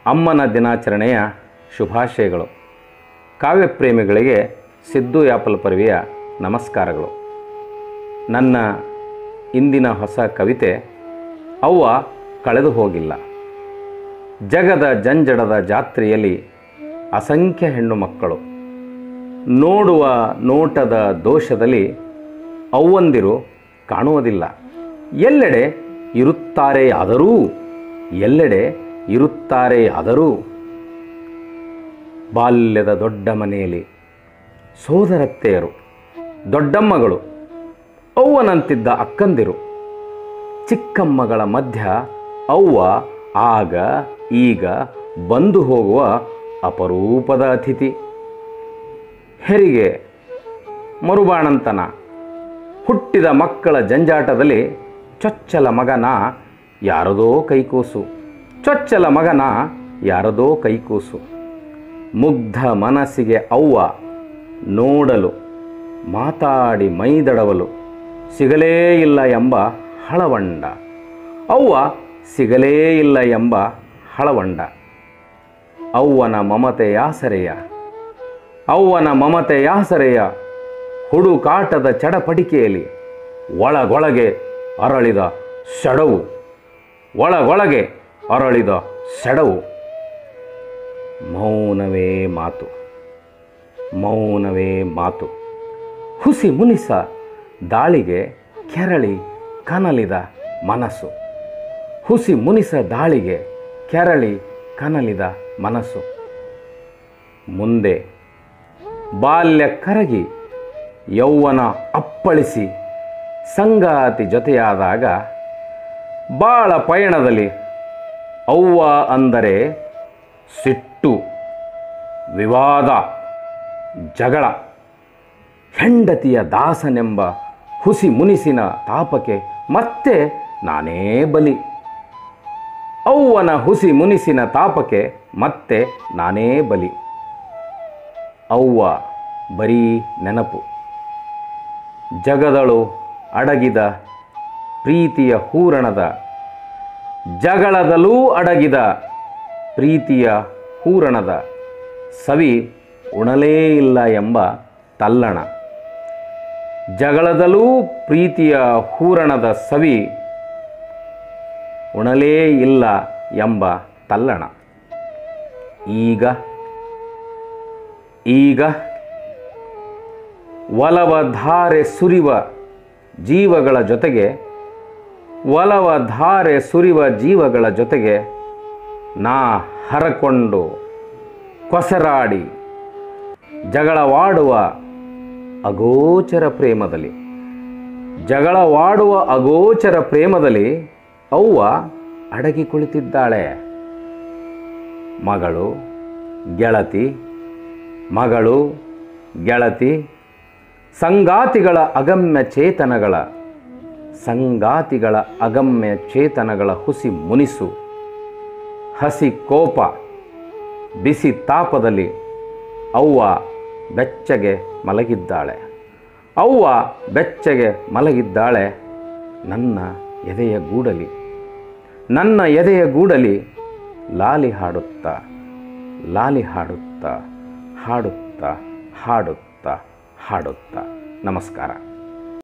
ಅಮ್ಮನ ದಿನಾಚರಣೆಯ ಶುಭಾಶಯಗಳು ಕಾವ್ಯಪ್ರೇಮಿಗಳಿಗೆ ಸಿದ್ದು ಯಾಪಲ್ ಪರ್ವಿಯ ನಮಸ್ಕಾರಗಳು ನನ್ನ ಇಂದಿನ ಹೊಸ ಕವಿತೆ ಅವ್ವ ಕಳೆದು ಹೋಗಿಲ್ಲ ಜಗದ ಜಂಜಡದ ಜಾತ್ರೆಯಲ್ಲಿ ಅಸಂಖ್ಯ ಹೆಣ್ಣು ಮಕ್ಕಳು ನೋಡುವ ನೋಟದ ದೋಷದಲ್ಲಿ ಅವ್ವಂದಿರು ಕಾಣುವುದಿಲ್ಲ ಎಲ್ಲೆಡೆ ಇರುತ್ತಾರೆಯಾದರೂ ಎಲ್ಲೆಡೆ ಇರುತ್ತಾರೆಯಾದರೂ ಬಾಲ್ಯದ ದೊಡ್ಡ ಮನೆಯಲ್ಲಿ ಸೋದರತ್ತೆಯರು ದೊಡ್ಡಮ್ಮಗಳು ಅವ್ವನಂತಿದ್ದ ಅಕ್ಕಂದಿರು ಚಿಕ್ಕಮ್ಮಗಳ ಮಧ್ಯ ಅವ್ವ ಆಗ ಈಗ ಬಂದು ಹೋಗುವ ಅಪರೂಪದ ಅತಿಥಿ ಹೆರಿಗೆ ಮರುಬಾಣಂತನ ಹುಟ್ಟಿದ ಮಕ್ಕಳ ಜಂಜಾಟದಲ್ಲಿ ಚೊಚ್ಚಲ ಮಗನ ಯಾರದೋ ಕೈಕೂಸು ಚೊಚ್ಚಲ ಮಗನ ಯಾರದೋ ಕೈಕೂಸು ಮುಗ್ಧ ಮನಸ್ಸಿಗೆ ಅವ್ವ ನೋಡಲು ಮಾತಾಡಿ ಮೈದಡವಲು ಸಿಗಲೇ ಇಲ್ಲ ಎಂಬ ಹಳವಂಡ ಅವ್ವ ಸಿಗಲೇ ಇಲ್ಲ ಎಂಬ ಹಳವಂಡ ಅವ್ವನ ಮಮತೆಯಾಸರೆಯ ಅವ್ವನ ಮಮತೆಯಾಸರೆಯ ಹುಡುಕಾಟದ ಚಡಪಡಿಕೆಯಲ್ಲಿ ಒಳಗೊಳಗೆ ಅರಳಿದ ಸೆಡವು ಒಳಗೊಳಗೆ ಅರಳಿದ ಸೆಡವು ಮೌನವೇ ಮಾತು ಮೌನವೇ ಮಾತು ಹುಸಿ ಮುನಿಸ ದಾಳಿಗೆ ಕೆರಳಿ ಕನಲಿದ ಮನಸ್ಸು ಹುಸಿ ಮುನಿಸ ದಾಳಿಗೆ ಕೆರಳಿ ಕನಲಿದ ಮನಸ್ಸು ಮುಂದೆ ಬಾಲ್ಯ ಕರಗಿ ಯೌವನ ಅಪ್ಪಳಿಸಿ ಸಂಗಾತಿ ಜೊತೆಯಾದಾಗ ಬಾಳ ಪಯಣದಲ್ಲಿ ಅವ್ವ ಅಂದರೆ ಸಿಟ್ಟು ವಿವಾದ ಜಗಳ ಹೆಂಡತಿಯ ದಾಸನೆಂಬ ಹುಸಿ ಮುನಿಸಿನ ತಾಪಕ್ಕೆ ಮತ್ತೆ ನಾನೇ ಬಲಿ ಅವ್ವನ ಹುಸಿ ಮುನಿಸಿನ ತಾಪಕ್ಕೆ ಮತ್ತೆ ನಾನೇ ಬಲಿ ಅವ್ವ ಬರೀ ನೆನಪು ಜಗದಳು ಅಡಗಿದ ಪ್ರೀತಿಯ ಹೂರಣದ ಜಗಳದಲ್ಲೂ ಅಡಗಿದ ಪ್ರೀತಿಯ ಹೂರಣದ ಸವಿ ಉಣಲೇ ಇಲ್ಲ ಎಂಬ ತಲ್ಲಣ ಜಗಳದಲ್ಲೂ ಪ್ರೀತಿಯ ಹೂರಣದ ಸವಿ ಉಣಲೇ ಇಲ್ಲ ಎಂಬ ತಲ್ಲಣ ಈಗ ಈಗ ಒಲವ ಧಾರೆ ಸುರಿವ ಜೀವಗಳ ಜೊತೆಗೆ ಒಲವ ಧಾರೆ ಸುರಿವ ಜೀವಗಳ ಜೊತೆಗೆ ನಾ ಹರಕೊಂಡು ಕೊಸರಾಡಿ ಜಗಳವಾಡುವ ಅಗೋಚರ ಪ್ರೇಮದಲ್ಲಿ ಜಗಳವಾಡುವ ಅಗೋಚರ ಪ್ರೇಮದಲ್ಲಿ ಅವ್ವ ಅಡಗಿ ಕುಳಿತಿದ್ದಾಳೆ ಮಗಳು ಗೆಳತಿ ಮಗಳು ಗೆಳತಿ ಸಂಗಾತಿಗಳ ಅಗಮ್ಯ ಚೇತನಗಳ ಸಂಗಾತಿಗಳ ಅಗಮ್ಯ ಚೇತನಗಳ ಹುಸಿ ಮುನಿಸು ಹಸಿ ಕೋಪ ಬಿಸಿ ತಾಪದಲ್ಲಿ ಅವ್ವ ಬೆಚ್ಚಗೆ ಮಲಗಿದ್ದಾಳೆ ಅವ್ವ ಬೆಚ್ಚಗೆ ಮಲಗಿದ್ದಾಳೆ ನನ್ನ ಎದೆಯ ಗೂಡಲಿ ನನ್ನ ಎದೆಯ ಗೂಡಲಿ ಲಾಲಿ ಹಾಡುತ್ತಾ ಲಾಲಿ ಹಾಡುತ್ತಾ ಹಾಡುತ್ತಾ ಹಾಡುತ್ತಾ ಹಾಡುತ್ತಾ ನಮಸ್ಕಾರ